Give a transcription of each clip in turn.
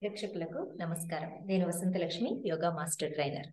ప్రేక్షకులకు నమస్కారం నేను వసంతలక్ష్మి యోగా మాస్టర్ ట్రైనర్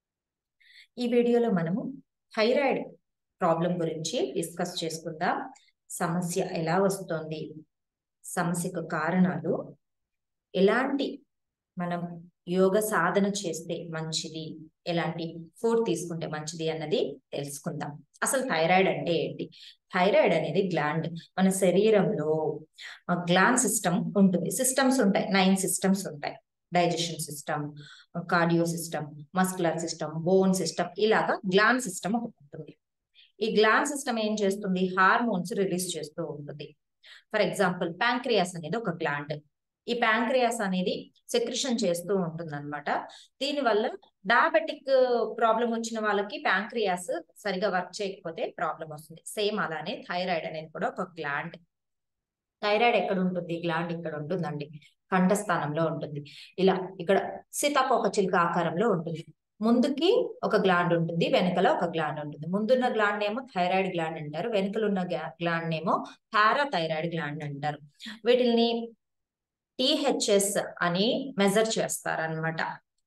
ఈ వీడియోలో మనము థైరాయిడ్ ప్రాబ్లం గురించి డిస్కస్ చేసుకుందాం సమస్య ఎలా వస్తోంది సమస్యకు కారణాలు ఎలాంటి మనం యోగ సాధన చేస్తే మంచిది ఎలాంటి ఫుడ్ తీసుకుంటే మంచిది అన్నది తెలుసుకుందాం అసలు థైరాయిడ్ అంటే ఏంటి థైరాయిడ్ అనేది గ్లాండ్ మన శరీరంలో గ్లాండ్ సిస్టమ్ ఉంటుంది సిస్టమ్స్ ఉంటాయి నైన్ సిస్టమ్స్ ఉంటాయి digestion system cardio system muscular system bone system ఇలాగా గ్లాండ్ సిస్టమ్ ఒకటి ఉంటుంది ఈ గ్లాండ్ సిస్టమ్ ఏం చేస్తుంది హార్మోన్స్ రిలీజ్ చేస్తూ ఉంటుంది ఫర్ ఎగ్జాంపుల్ ప్యాంక్రియాస్ అనేది ఒక గ్లాండ్ ఈ ప్యాంక్రియాస్ అనేది సెక్రిషన్ చేస్తూ ఉంటుంది అనమాట దీనివల్ల డయాబెటిక్ ప్రాబ్లం వచ్చిన వాళ్ళకి ప్యాంక్రియాస్ సరిగా వర్క్ చేయకపోతే ప్రాబ్లం వస్తుంది సేమ్ అలానే థైరాయిడ్ అనేది కూడా ఒక గ్లాండ్ థైరాయిడ్ ఎక్కడ ఉంటుంది గ్లాండ్ ఇక్కడ ఉంటుందండి కంఠస్థానంలో ఉంటుంది ఇలా ఇక్కడ సీతాకోక చిలుక ఆకారంలో ఉంటుంది ముందుకి ఒక గ్లాండ్ ఉంటుంది వెనకల ఒక గ్లాండ్ ఉంటుంది ముందున్న గ్లాండ్ ఏమో థైరాయిడ్ గ్లాండ్ అంటారు వెనకలున్న గ్లాండ్ ఏమో పారాథైరాయిడ్ గ్లాండ్ అంటారు వీటిని టిహెచ్ఎస్ అని మెజర్ చేస్తారనమాట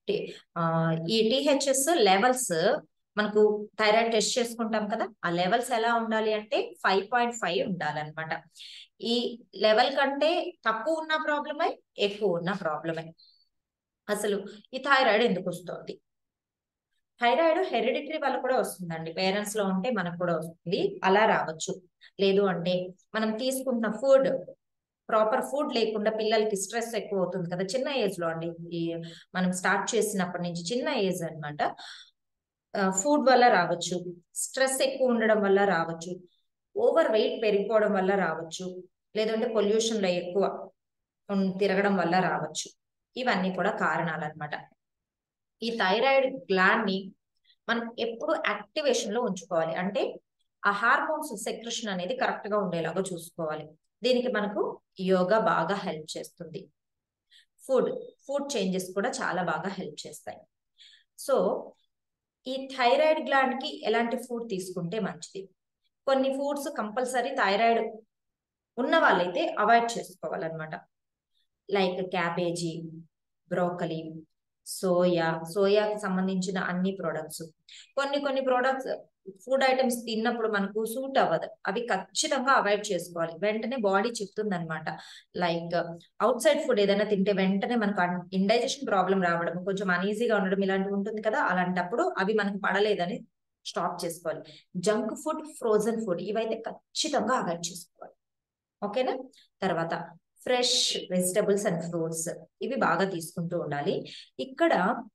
ఈ టిహెచ్ఎస్ లెవెల్స్ మనకు థైరాయిడ్ టెస్ట్ చేసుకుంటాం కదా ఆ లెవెల్స్ ఎలా ఉండాలి అంటే ఫైవ్ పాయింట్ ఫైవ్ ఉండాలన్నమాట ఈ లెవెల్ కంటే తక్కువ ఉన్న ప్రాబ్లమే ఎక్కువ ఉన్న ప్రాబ్లమే అసలు ఈ థైరాయిడ్ ఎందుకు వస్తుంది థైరాయిడ్ హెరిడిటరీ వల్ల కూడా వస్తుందండి పేరెంట్స్ లో ఉంటే మనకు కూడా వస్తుంది అలా రావచ్చు లేదు అంటే మనం తీసుకుంటున్న ఫుడ్ ప్రాపర్ ఫుడ్ లేకుండా పిల్లలకి స్ట్రెస్ ఎక్కువ అవుతుంది కదా చిన్న ఏజ్ లో అండి ఈ మనం స్టార్ట్ చేసినప్పటి నుంచి చిన్న ఏజ్ అనమాట ఫుడ్ వల్ల రావచ్చు స్ట్రెస్ ఎక్కువ ఉండడం వల్ల రావచ్చు ఓవర్ వెయిట్ పెరిగిపోవడం వల్ల రావచ్చు లేదంటే పొల్యూషన్ లో ఎక్కువ తిరగడం వల్ల రావచ్చు ఇవన్నీ కూడా కారణాలు అనమాట ఈ థైరాయిడ్ గ్లాండ్ ని మనం ఎప్పుడు యాక్టివేషన్ లో ఉంచుకోవాలి అంటే ఆ హార్మోన్స్ సెక్రెషన్ అనేది కరెక్ట్ గా ఉండేలాగా చూసుకోవాలి దీనికి మనకు యోగా బాగా హెల్ప్ చేస్తుంది ఫుడ్ ఫుడ్ చేంజెస్ కూడా చాలా బాగా హెల్ప్ చేస్తాయి సో ఈ థైరాయిడ్ గ్లాండ్ కి ఎలాంటి ఫుడ్ తీసుకుంటే మంచిది కొన్ని ఫుడ్స్ కంపల్సరీ థైరాయిడ్ ఉన్న వాళ్ళైతే అవాయిడ్ చేసుకోవాలన్నమాట లైక్ క్యాబేజీ బ్రోకలీ సోయా సోయాకి సంబంధించిన అన్ని ప్రొడక్ట్స్ కొన్ని కొన్ని ప్రొడక్ట్స్ ఫుడ్ ఐటమ్స్ తిన్నప్పుడు మనకు సూట్ అవ్వదు అవి ఖచ్చితంగా అవాయిడ్ చేసుకోవాలి వెంటనే బాడీ చెప్తుంది అనమాట లైక్ అవుట్ సైడ్ ఫుడ్ ఏదైనా తింటే వెంటనే మనకు ఇండైజెషన్ ప్రాబ్లం రావడం కొంచెం అనీజీగా ఉండడం ఇలాంటివి ఉంటుంది కదా అలాంటప్పుడు అవి మనకు పడలేదని స్టాప్ చేసుకోవాలి జంక్ ఫుడ్ ఫ్రోజన్ ఫుడ్ ఇవైతే ఖచ్చితంగా అవాయిడ్ చేసుకోవాలి ఓకేనా తర్వాత ఫ్రెష్ వెజిటబుల్స్ అండ్ ఫ్రూట్స్ ఇవి బాగా తీసుకుంటూ ఉండాలి ఇక్కడ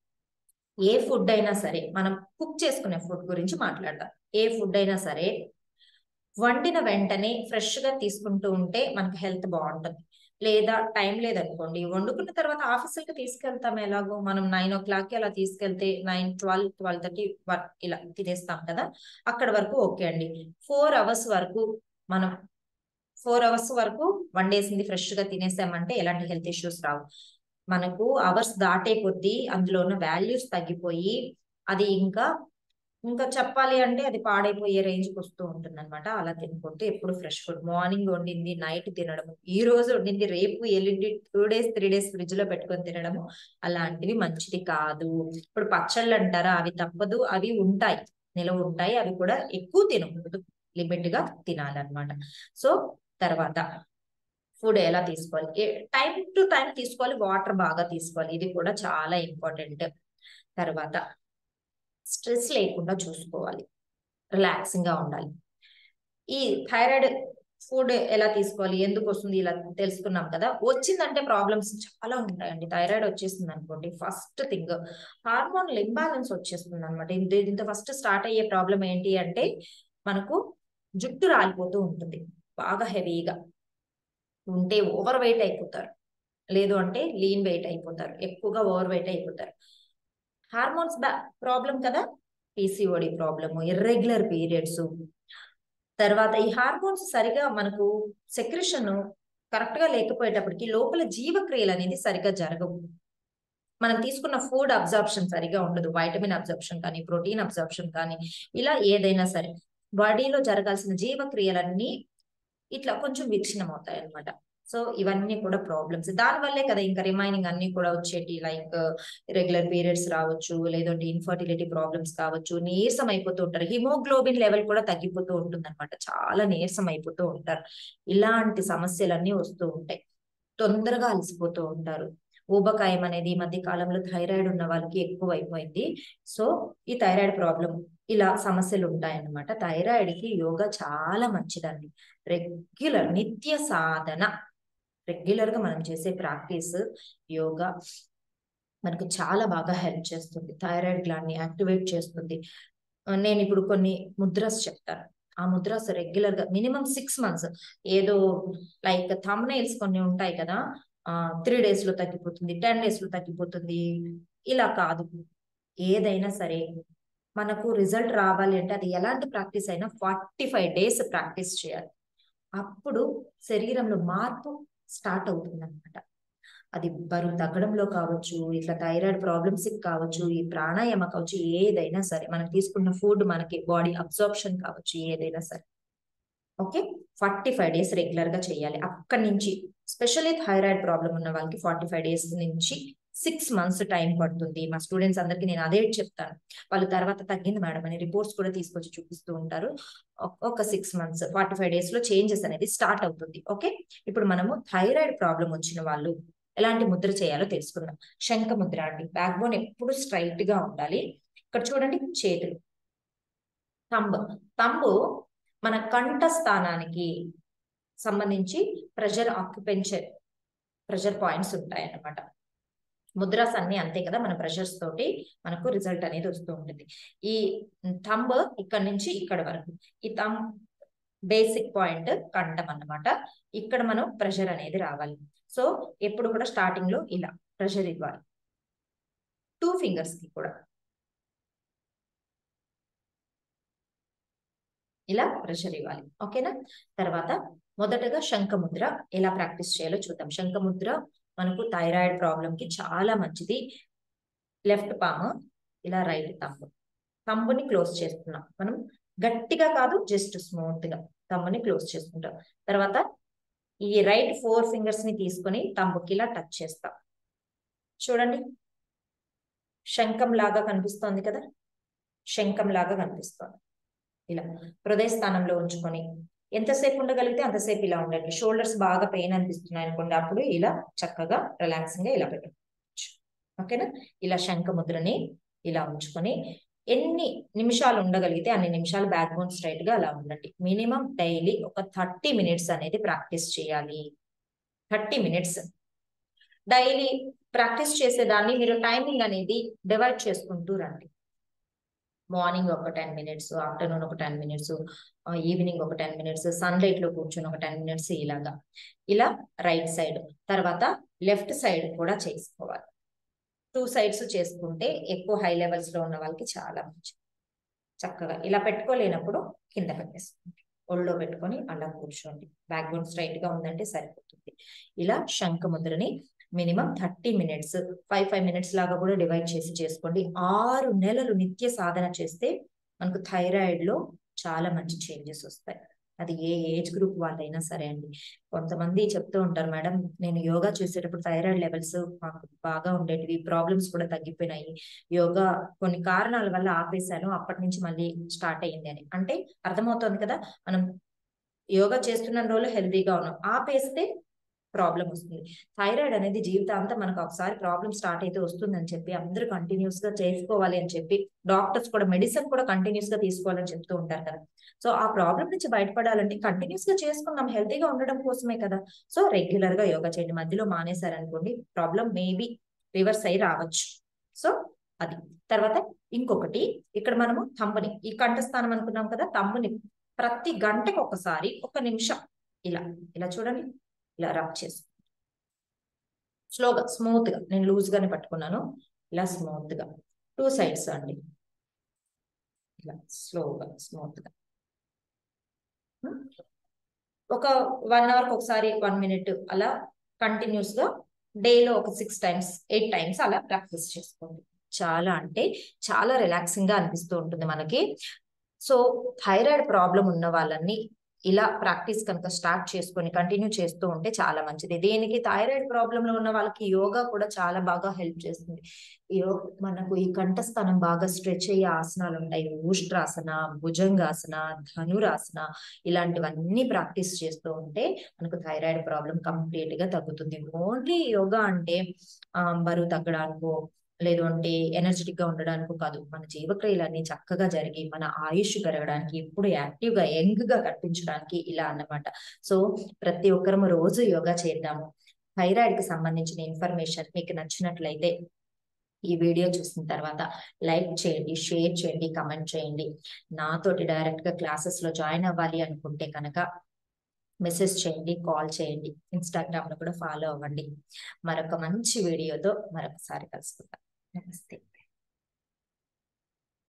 ఏ ఫుడ్ అయినా సరే మనం కుక్ చేసుకునే ఫుడ్ గురించి మాట్లాడదాం ఏ ఫుడ్ అయినా సరే వండిన వెంటనే ఫ్రెష్ గా తీసుకుంటూ ఉంటే మనకు హెల్త్ బాగుంటుంది లేదా టైం లేదనుకోండి వండుకున్న తర్వాత ఆఫీసులకి తీసుకెళ్తాం ఎలాగో మనం నైన్ ఓ క్లాక్ అలా తీసుకెళ్తే నైన్ ట్వెల్వ్ ట్వెల్వ్ థర్టీ ఇలా తినేస్తాం కదా అక్కడ వరకు ఓకే అండి ఫోర్ అవర్స్ వరకు మనం ఫోర్ అవర్స్ వరకు వండేసింది ఫ్రెష్ గా తినేసామంటే ఎలాంటి హెల్త్ ఇష్యూస్ రావు మనకు అవర్స్ దాటే కొద్దీ అందులో ఉన్న వాల్యూస్ తగ్గిపోయి అది ఇంకా ఇంకా చెప్పాలి అంటే అది పాడైపోయే రేంజ్కి వస్తూ ఉంటుంది అనమాట అలా తినకూడదు ఎప్పుడు ఫ్రెష్ ఫుడ్ మార్నింగ్ వండింది నైట్ తినడము ఈ రోజు వండింది రేపు ఎల్లుండి two days three days fridge లో పెట్టుకొని తినడము అలాంటివి మంచిది కాదు ఇప్పుడు పచ్చళ్ళు అంటారా అవి తప్పదు అవి ఉంటాయి నిలవ ఉంటాయి అవి కూడా ఎక్కువ తినకూడదు లిమిట్ గా తినాలన్నమాట సో తర్వాత ఫుడ్ ఎలా తీసుకోవాలి టైం టు టైం తీసుకోవాలి వాటర్ బాగా తీసుకోవాలి ఇది కూడా చాలా ఇంపార్టెంట్ తర్వాత స్ట్రెస్ లేకుండా చూసుకోవాలి రిలాక్సింగ్ గా ఉండాలి ఈ థైరాయిడ్ ఫుడ్ ఎలా తీసుకోవాలి ఎందుకు వస్తుంది ఇలా తెలుసుకున్నాం కదా వచ్చిందంటే ప్రాబ్లమ్స్ చాలా ఉంటాయండి థైరాయిడ్ వచ్చేసింది అనుకోండి ఫస్ట్ థింగ్ హార్మోన్ ఇంబాలెన్స్ వచ్చేస్తుంది అనమాట దీంతో ఫస్ట్ స్టార్ట్ అయ్యే ప్రాబ్లం ఏంటి అంటే మనకు జుట్టు రాలిపోతూ ఉంటుంది బాగా హెవీగా ఉంటే ఓవర్ వెయిట్ అయిపోతారు లేదు అంటే లీన్ వెయిట్ అయిపోతారు ఎక్కువగా ఓవర్ వెయిట్ అయిపోతారు హార్మోన్స్ ప్రాబ్లం కదా పీసీఓడి ప్రాబ్లము ఇర్రెగ్యులర్ పీరియడ్స్ తర్వాత ఈ హార్మోన్స్ సరిగా మనకు సెక్రెషన్ కరెక్ట్ గా లేకపోయేటప్పటికి లోపల జీవక్రియలు అనేది సరిగా జరగవు మనం తీసుకున్న ఫుడ్ అబ్జార్ప్షన్ సరిగా ఉండదు వైటమిన్ అబ్జార్ప్షన్ కానీ ప్రోటీన్ అబ్జార్ప్షన్ కానీ ఇలా ఏదైనా సరే బాడీలో జరగాల్సిన జీవక్రియలన్నీ ఇట్లా కొంచెం విచ్ఛిన్నం అవుతాయి అనమాట సో ఇవన్నీ కూడా ప్రాబ్లమ్స్ దానివల్లే కదా ఇంకా రిమైనింగ్ అన్ని కూడా వచ్చేటి లైక్ రెగ్యులర్ పీరియడ్స్ రావచ్చు లేదంటే ఇన్ఫర్టిలిటీ ప్రాబ్లమ్స్ కావచ్చు నీరసం అయిపోతూ ఉంటారు హిమోగ్లోబిన్ లెవెల్ కూడా తగ్గిపోతూ ఉంటుంది అనమాట చాలా నీరసం అయిపోతూ ఉంటారు ఇలాంటి సమస్యలన్నీ వస్తూ ఉంటాయి తొందరగా అలసిపోతూ ఉంటారు ఊబకాయం అనేది ఈ మధ్య కాలంలో థైరాయిడ్ ఉన్న వాళ్ళకి ఎక్కువ అయిపోయింది సో ఈ థైరాయిడ్ ప్రాబ్లం ఇలా సమస్యలు ఉంటాయన్నమాట థైరాయిడ్ కి యోగా చాలా మంచిదండి రెగ్యులర్ నిత్య సాధన రెగ్యులర్ గా మనం చేసే ప్రాక్టీస్ యోగా మనకు చాలా బాగా హెల్ప్ చేస్తుంది థైరాయిడ్ గ్లాండ్ ని యాక్టివేట్ చేస్తుంది నేను ఇప్పుడు కొన్ని ముద్రస్ చెప్తాను ఆ ముద్రస్ రెగ్యులర్ గా మినిమం సిక్స్ మంత్స్ ఏదో లైక్ థమ్ నెయిల్స్ కొన్ని ఉంటాయి కదా ఆ త్రీ డేస్ లో తగ్గిపోతుంది టెన్ డేస్ లో తగ్గిపోతుంది ఇలా కాదు ఏదైనా సరే మనకు రిజల్ట్ రావాలి అంటే అది ఎలాంటి ప్రాక్టీస్ అయినా ఫార్టీ ఫైవ్ డేస్ ప్రాక్టీస్ చేయాలి అప్పుడు శరీరంలో మార్పు స్టార్ట్ అవుతుంది అనమాట అది బరువు తగ్గడంలో కావచ్చు ఇట్లా థైరాయిడ్ ప్రాబ్లమ్స్ కావచ్చు ఈ ప్రాణాయామ కావచ్చు ఏదైనా సరే మనం తీసుకున్న ఫుడ్ మనకి బాడీ అబ్జార్ప్షన్ కావచ్చు ఏదైనా సరే okay forty five days regular గా చేయాలి అక్కడి నుంచి స్పెషల్లీ థైరాయిడ్ ప్రాబ్లం ఉన్న వాళ్ళకి ఫార్టీ ఫైవ్ డేస్ నుంచి సిక్స్ మంత్స్ టైం పడుతుంది మా స్టూడెంట్స్ అందరికి నేను అదే చెప్తాను వాళ్ళు తర్వాత తగ్గింది మేడం అని రిపోర్ట్స్ కూడా తీసుకొచ్చి చూపిస్తూ ఉంటారు ఒక six months forty five days లో చేంజెస్ అనేది స్టార్ట్ అవుతుంది ఓకే ఇప్పుడు మనము థైరాయిడ్ ప్రాబ్లం వచ్చిన వాళ్ళు ఎలాంటి ముద్ర చేయాలో తెలుసుకుందాం శంఖ ముద్ర అండి బ్యాక్ బోన్ ఎప్పుడు స్ట్రైట్ గా ఉండాలి ఇక్కడ చూడండి చేతులు తంబు తంబు మన కంఠ స్థానానికి సంబంధించి ప్రెషర్ ఆక్యుపెన్చర్ ప్రెషర్ పాయింట్స్ ఉంటాయి అన్నమాట ముద్రాస్ అన్ని అంతే కదా మన ప్రెషర్స్ తోటి మనకు రిజల్ట్ అనేది వస్తూ ఉంటుంది ఈ థంబ్ ఇక్కడ నుంచి ఇక్కడ వరకు ఈ థంబ్ బేసిక్ పాయింట్ కంఠం అన్నమాట ఇక్కడ మనం ప్రెషర్ అనేది రావాలి సో ఎప్పుడు కూడా స్టార్టింగ్ లో ఇలా ప్రెషర్ ఇవ్వాలి టూ ఫింగర్స్ కి కూడా ఇలా ప్రెషర్ ఇవ్వాలి ఓకేనా తర్వాత మొదటగా శంఖముద్ర ఎలా ప్రాక్టీస్ చేయాలో చూద్దాం శంఖముద్ర మనకు థైరాయిడ్ ప్రాబ్లం కి చాలా మంచిది లెఫ్ట్ పామ్ ఇలా రైట్ తంబు తంబుని క్లోజ్ చేస్తున్నాం మనం గట్టిగా కాదు జస్ట్ స్మూత్ గా తంబుని క్లోజ్ చేసుకుంటాం తర్వాత ఈ రైట్ ఫోర్ ఫింగర్స్ ని తీసుకొని తంబుకి ఇలా టచ్ చేస్తాం చూడండి శంఖం లాగా కనిపిస్తోంది కదా శంఖం లాగా కనిపిస్తోంది ఇలా హృదయ స్థానంలో ఉంచుకొని ఎంతసేపు ఉండగలిగితే అంతసేపు ఇలా ఉండండి షోల్డర్స్ బాగా పెయిన్ అనిపిస్తున్నాయి అనుకోండి అప్పుడు ఇలా చక్కగా రిలాక్సింగ్ గా ఇలా పెట్టుకోవచ్చు ఓకేనా ఇలా శంఖ ముద్రని ఇలా ఉంచుకొని ఎన్ని నిమిషాలు ఉండగలిగితే అన్ని నిమిషాలు బ్యాక్ బోన్ స్ట్రైట్ గా అలా ఉండండి మినిమం డైలీ ఒక థర్టీ మినిట్స్ అనేది ప్రాక్టీస్ చేయాలి థర్టీ మినిట్స్ డైలీ ప్రాక్టీస్ చేసేదాన్ని మీరు టైమింగ్ అనేది డివైడ్ చేసుకుంటూ రండి మార్నింగ్ ఒక టెన్ మినిట్స్ ఆఫ్టర్నూన్ ఒక టెన్ మినిట్స్ ఈవినింగ్ ఒక టెన్ మినిట్స్ సన్ లైట్ లో కూర్చొని ఒక టెన్ మినిట్స్ ఇలాగా ఇలా రైట్ సైడ్ తర్వాత లెఫ్ట్ సైడ్ కూడా చేసుకోవాలి టూ సైడ్స్ చేసుకుంటే ఎక్కువ హై లెవెల్స్ లో ఉన్న వాళ్ళకి చాలా మంచిది చక్కగా ఇలా పెట్టుకోలేనప్పుడు కింద పెట్టేసుకోండి ఒళ్ళో పెట్టుకొని అలా కూర్చోండి బ్యాక్ బోన్ స్ట్రైట్ గా ఉందంటే సరిపోతుంది ఇలా శంఖ ముద్రని minimum thirty minutes five five minutes లాగా కూడా డివైడ్ చేసి చేసుకోండి ఆరు నెలలు నిత్య సాధన చేస్తే మనకు థైరాయిడ్ లో చాలా మంచి చేంజెస్ వస్తాయి అది ఏ ఏజ్ గ్రూప్ వాళ్ళైనా సరే అండి కొంతమంది చెప్తూ ఉంటారు మేడం నేను యోగా చేసేటప్పుడు థైరాయిడ్ లెవెల్స్ మాకు బాగా ఉండేటివి ప్రాబ్లమ్స్ కూడా తగ్గిపోయినాయి యోగా కొన్ని కారణాల వల్ల ఆపేశాను అప్పటి నుంచి మళ్ళీ స్టార్ట్ అయ్యింది అని అంటే అర్థమవుతోంది కదా మనం యోగా చేస్తున్న రోజులు హెల్తీగా ఉన్నాం ఆపేస్తే ప్రాబ్లం వస్తుంది థైరాయిడ్ అనేది జీవితాంతం మనకు ఒకసారి ప్రాబ్లం స్టార్ట్ అయితే వస్తుందని చెప్పి అందరూ కంటిన్యూస్ గా చేసుకోవాలి అని చెప్పి డాక్టర్స్ కూడా మెడిసిన్ కూడా కంటిన్యూస్ గా తీసుకోవాలని చెప్తూ ఉంటారు కదా సో ఆ ప్రాబ్లం నుంచి బయటపడాలంటే కంటిన్యూస్ గా చేసుకుందాం హెల్తీగా ఉండడం కోసమే కదా సో రెగ్యులర్ గా యోగా చేయండి మధ్యలో మానేశారనుకోండి ప్రాబ్లం మేబీ రివర్స్ అయి రావచ్చు సో అది తర్వాత ఇంకొకటి ఇక్కడ మనము తంబుని ఈ కంఠస్థానం అనుకున్నాం కదా తంబుని ప్రతి గంటకి ఒకసారి ఒక నిమిషం ఇలా ఇలా చూడండి ఇలా రబ్ చేసి స్లోగా స్మూత్ గా నేను లూజ్ గానే పట్టుకున్నాను ఇలా స్మూత్ గా టూ సైడ్స్ అండి ఇలా స్లోగా స్మూత్ గా ఒక వన్ అవర్కి ఒకసారి వన్ మినిట్ అలా కంటిన్యూస్ గా డేలో ఒక సిక్స్ టైమ్స్ ఎయిట్ టైమ్స్ అలా ప్రాక్టీస్ చేసుకోండి చాలా అంటే చాలా రిలాక్సింగ్ గా అనిపిస్తూ ఉంటుంది మనకి సో థైరాయిడ్ ప్రాబ్లం ఉన్న వాళ్ళని ఇలా ప్రాక్టీస్ కనుక స్టార్ట్ చేసుకొని కంటిన్యూ చేస్తూ ఉంటే చాలా మంచిది దీనికి థైరాయిడ్ ప్రాబ్లం లో ఉన్న వాళ్ళకి యోగా కూడా చాలా బాగా హెల్ప్ చేస్తుంది యో మనకు ఈ కంఠస్థానం బాగా స్ట్రెచ్ అయ్యే ఆసనాలు ఉంటాయి ఊష్ట్రాసన భుజంగాసన ధనురాసన ఇలాంటివన్నీ ప్రాక్టీస్ చేస్తూ ఉంటే మనకు థైరాయిడ్ ప్రాబ్లం కంప్లీట్ గా తగ్గుతుంది ఓన్లీ యోగా అంటే ఆ, బరువు తగ్గడానికో లేదు అంటే ఎనర్జెటిక్ గా ఉండడానికో కాదు మన జీవక్రియలన్నీ చక్కగా జరిగి మన ఆయుష్ పెరగడానికి ఎప్పుడు యాక్టివ్ గా యంగ్ గా కనిపించడానికి ఇలా అన్నమాట సో ప్రతి ఒక్కరము రోజు యోగా చేద్దాము థైరాయిడ్ కి సంబంధించిన ఇన్ఫర్మేషన్ మీకు నచ్చినట్లయితే ఈ వీడియో చూసిన తర్వాత లైక్ చేయండి షేర్ చేయండి కమెంట్ చేయండి నాతోటి డైరెక్ట్ గా క్లాసెస్ లో జాయిన్ అవ్వాలి అనుకుంటే కనుక మెసేజ్ చేయండి కాల్ చేయండి ఇన్స్టాగ్రామ్ లో కూడా ఫాలో అవ్వండి మరొక మంచి వీడియోతో మరొకసారి కలుసుకుందాం నమస్తే